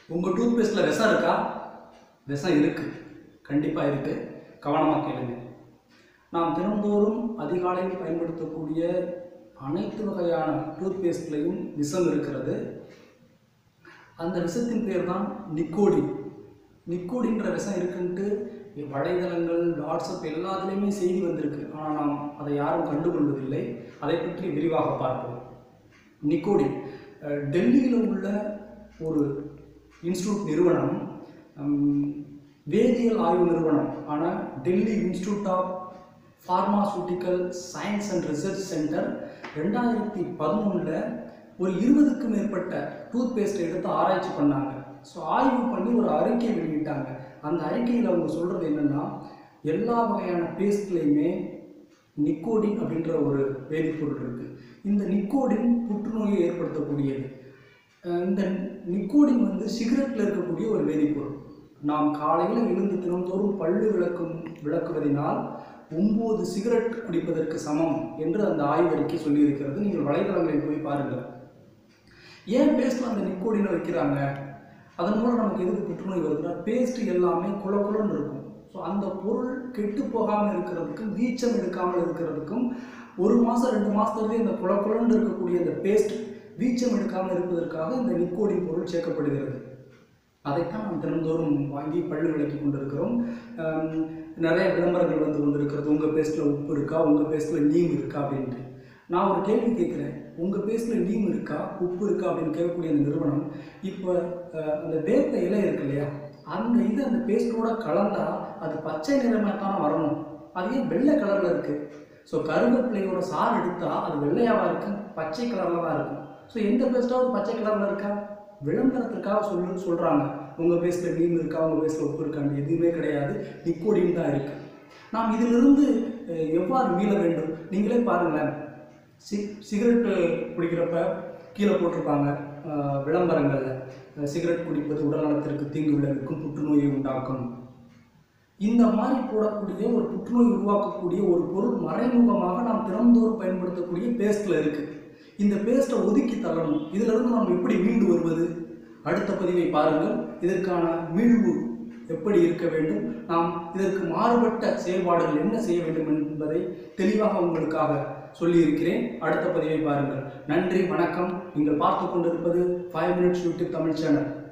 உங்கள் டூத் பேஸ்ட்டில் விஷம் இருக்கா விஷம் இருக்குது கண்டிப்பாக இருக்குது கவனமாக கேளுங்க நாம் தினந்தோறும் அதிகாலையில் பயன்படுத்தக்கூடிய அனைத்து வகையான டூத் பேஸ்ட்லையும் விஷம் இருக்கிறது அந்த விஷத்தின் பேர் தான் நிக்கோடின் நிக்கோடின்ற விஷம் இருக்குன்ட்டு வலைதளங்கள் வாட்ஸ்அப் எல்லாத்துலேயுமே செய்தி வந்திருக்கு ஆனால் நாம் அதை யாரும் கண்டுகொள்வதில்லை அதை பற்றி விரிவாக பார்ப்போம் நிக்கோடின் அஹ், டெல்லியில் உள்ள ஒரு இன்ஸ்டியூட் நிறுவனம் ஹம், வேதியியல் ஆய்வு நிறுவனம் ஆனால் Delhi institute of pharmaceutical science and research centre ரெண்டாயிரத்தி பதினொன்றில் ஒரு இருபதுக்கும் மேற்பட்ட டூத் பேஸ்ட்டை எடுத்து ஆராய்ச்சி பண்ணாங்க ஸோ ஆய்வு பண்ணி ஒரு அறிக்கை வெளியிட்டாங்க அந்த அறிக்கையில் அவங்க சொல்கிறது என்னென்னா எல்லா வகையான பேஸ்ட்லேயுமே நிக்கோடின் அப்படின்ற ஒரு வேதிப்பொருள் இருக்குது இந்த நிக்கோடின் புற்றுநோயை ஏற்படுத்தக்கூடியது அஹ் இந்த நிக்கோடின் வந்து சிகரெட்டில் இருக்கக்கூடிய ஒரு வேதிப்பொருள் நாம் காலையில் எழுந்து தினந்தோறும் பல்லு விளக்கும் விளக்குவதினால் ஒம்பது சிகரெட் குடிப்பதற்கு சமம் என்று அந்த ஆய்வறிக்கை சொல்லியிருக்கிறது நீங்கள் வலைதளங்களில் போய் பாருங்கள் ஏன் பேஸ்ட்டில் அந்த நிக்கோடினை வைக்கிறாங்க அதன் மூலம் நமக்கு எதுக்கு புற்றுநோய் வருதுன்னா பேஸ்ட் எல்லாமே குல குலன்னு இருக்கும் ஸோ அந்த பொருள் கெட்டு போகாமல் இருக்கிறதுக்கும் வீச்சம் எடுக்காமல் இருக்கிறதுக்கும் ஒரு மாதம் ரெண்டு மாதத்துலேயே இந்த குல குலன்னு இருக்கக்கூடிய இந்த பேஸ்ட் வீச்சம் எடுக்காமல் இருப்பதற்காக இந்த நிக்கோடின் பொருள் சேர்க்கப்படுகிறது அதைத்தான் நாம் தினந்தோறும் வாங்கி பல்லு விளக்கி கொண்டிருக்கிறோம் ஆம், நிறைய விளம்பரங்கள் வந்து கொண்டிருக்கிறது உங்கள் பேஸ்ட்டில் உப்பு இருக்கா உங்கள் பேஸ்ட்டில் நீம் இருக்கா அப்படின்ட்டு நான் ஒரு கேள்வி கேட்குறேன் உங்கள் பேஸ்ட்டில் நீம் இருக்கா உப்பு இருக்கா அப்படின்னு கேட்கக்கூடிய அந்த நிறுவனம் இப்போ அஹ், அந்த வேப்ப இலை இருக்கு இல்லையா அந்த இது அந்த பேஸ்ட்டோட கலந்தா அது பச்சை நிறமாக தானே வரணும் அது ஏன் வெள்ளை கலரில் இருக்குது ஸோ கருவேப்பிலையோட சாறு எடுத்தால் அது வெள்ளையாவாக இருக்கும் பச்சை கலரில் தான் இருக்கும் ஸோ எந்த பேஸ்ட்டாவது பச்சை கலரில் இருக்கா விளம்பரத்திற்காக சொல்லு சொல்கிறாங்க உங்கள் பேஸ்ட்டில் மீன் இருக்கா உங்கள் பேஸ்ட்டில் உப்பு இருக்கான்னு எதுவுமே கிடையாது நிக்கோடின் தான் இருக்குது நாம் இதிலிருந்து அஹ், எவ்வாறு மீள வேண்டும் நீங்களே பாருங்களேன் சி சிகரெட்டு குடிக்கிறப்ப கீழே போட்டிருப்பாங்க அஹ், விளம்பரங்கள்ல அஹ், சிகரெட் குடிப்பது உடல்நலத்திற்கு தீங்கு விளைவிக்கும் புற்றுநோயை உண்டாக்கும் இந்த மாதிரி போடக்கூடிய ஒரு புற்றுநோய் உருவாக்கக்கூடிய ஒரு பொருள் மறைமுகமாக நாம் தினந்தோறும் பயன்படுத்தக்கூடிய பேஸ்ட்டில் இருக்குது இந்த பேஸ்ட்டை ஒதுக்கி தள்ளணும் இதிலிருந்து நாம் எப்படி மீண்டு வருவது அடுத்த பதிவை பாருங்கள் இதற்கான மீள்வு எப்படி இருக்க வேண்டும் நாம் இதற்கு மாறுபட்ட செயல்பாடுகள் என்ன செய்ய வேண்டும் என்பதை தெளிவாக உங்களுக்காக சொல்லியிருக்கிறேன் அடுத்த பதிவை பாருங்கள் நன்றி வணக்கம் நீங்கள் பார்த்து கொண்டிருப்பது five minutes YouTube Tamil channel